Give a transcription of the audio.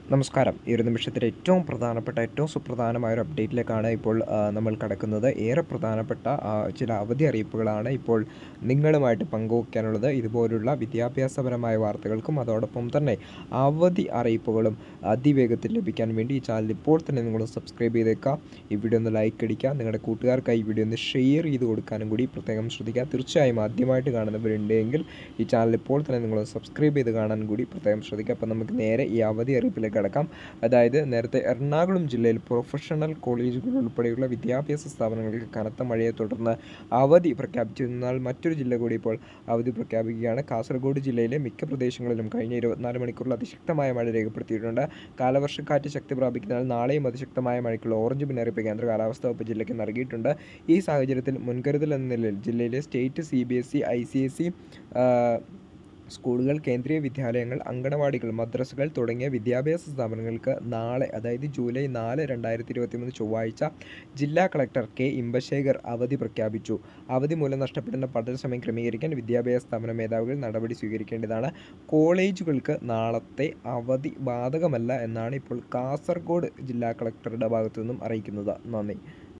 നമസ്കാരം ഈ ഒരു നിമിഷത്തിലെ ഏറ്റവും പ്രധാനപ്പെട്ട ഏറ്റവും സുപ്രധാനമായ ഒരു അപ്ഡേറ്റിലേക്കാണ് ഇപ്പോൾ ആ, നമ്മൾ കടക്കുന്നത് ഏറെ പ്രധാനപ്പെട്ട ആ, ചില അവധി അറിയിപ്പുകളാണ് ഇപ്പോൾ നിങ്ങളുമായിട്ട് പങ്കുവയ്ക്കാനുള്ളത് ഇതുപോലുള്ള വിദ്യാഭ്യാസപരമായ വാർത്തകൾക്കും അതോടൊപ്പം തന്നെ അവധി അറിയിപ്പുകളും അതിവേഗത്തിൽ ലഭിക്കാൻ വേണ്ടി ഈ ചാനൽ ഇപ്പോൾ തന്നെ നിങ്ങൾ സബ്സ്ക്രൈബ് ചെയ്തേക്കാം ഈ വീഡിയോ ഒന്ന് ലൈക്ക് അടിക്കുക നിങ്ങളുടെ കൂട്ടുകാർക്കായി ഈ വീഡിയോ ഒന്ന് ഷെയർ ചെയ്ത് കൊടുക്കാനും കൂടി പ്രത്യേകം ശ്രദ്ധിക്കുക തീർച്ചയായും ആദ്യമായിട്ട് കാണുന്നവരുണ്ടെങ്കിൽ ഈ ചാനൽ ഇപ്പോൾ തന്നെ നിങ്ങൾ സബ്സ്ക്രൈബ് ചെയ്ത് കാണാൻ കൂടി പ്രത്യേകം ശ്രദ്ധിക്കുക അപ്പോൾ നമുക്ക് നേരെ ഈ അവധി അറിയിപ്പിലേക്ക് കടക്കാം അതായത് നേരത്തെ എറണാകുളം ജില്ലയിൽ പ്രൊഫഷണൽ കോളേജുകൾ ഉൾപ്പെടെയുള്ള വിദ്യാഭ്യാസ സ്ഥാപനങ്ങൾക്ക് കനത്ത മഴയെ തുടർന്ന് അവധി പ്രഖ്യാപിച്ചിരുന്നാൽ മറ്റൊരു ജില്ല കൂടി ഇപ്പോൾ അവധി പ്രഖ്യാപിക്കുകയാണ് കാസർഗോഡ് ജില്ലയിലെ മിക്ക പ്രദേശങ്ങളിലും കഴിഞ്ഞ ഇരുപത്തിനാല് മണിക്കൂറിൽ അതിശക്തമായ മഴ രേഖപ്പെടുത്തിയിട്ടുണ്ട് കാലവർഷക്കാറ്റ് ശക്തി പ്രാപിക്കുന്നതിനാൽ നാളെയും അതിശക്തമായ മഴയ്ക്കുള്ള ഓറഞ്ച് മുന്നറിയിപ്പ് കേന്ദ്ര കാലാവസ്ഥാ വകുപ്പ് ജില്ലയ്ക്ക് നൽകിയിട്ടുണ്ട് ഈ സാഹചര്യത്തിൽ മുൻകരുതൽ എന്ന നിലയിൽ ജില്ലയിലെ state C B S E I C S E സ്കൂളുകൾ കേന്ദ്രീയ വിദ്യാലയങ്ങൾ അങ്കണവാടികൾ മദ്രസകൾ തുടങ്ങിയ വിദ്യാഭ്യാസ സ്ഥാപനങ്ങൾക്ക് നാളെ അതായത് ജൂലൈ നാല് രണ്ടായിരത്തി ഇരുപത്തി മൂന്ന് ചൊവ്വാഴ്ച ജില്ലാ കളക്ടർ കെ ഇമ്പശേഖർ അവധി പ്രഖ്യാപിച്ചു അവധി മൂലം നഷ്ടപ്പെടുന്ന പഠന സമയം ക്രമീകരിക്കാൻ വിദ്യാഭ്യാസ സ്ഥാപന മേധാവികൾ നടപടി സ്വീകരിക്കേണ്ടതാണ് കോളേജുകൾക്ക് നാളത്തെ അവധി ബാധകമല്ല എന്നാണ് ഇപ്പോൾ കാസർഗോഡ് ജില്ലാ കളക്ടറുടെ ഭാഗത്തു നിന്നും അറിയിക്കുന്നത് നന്ദി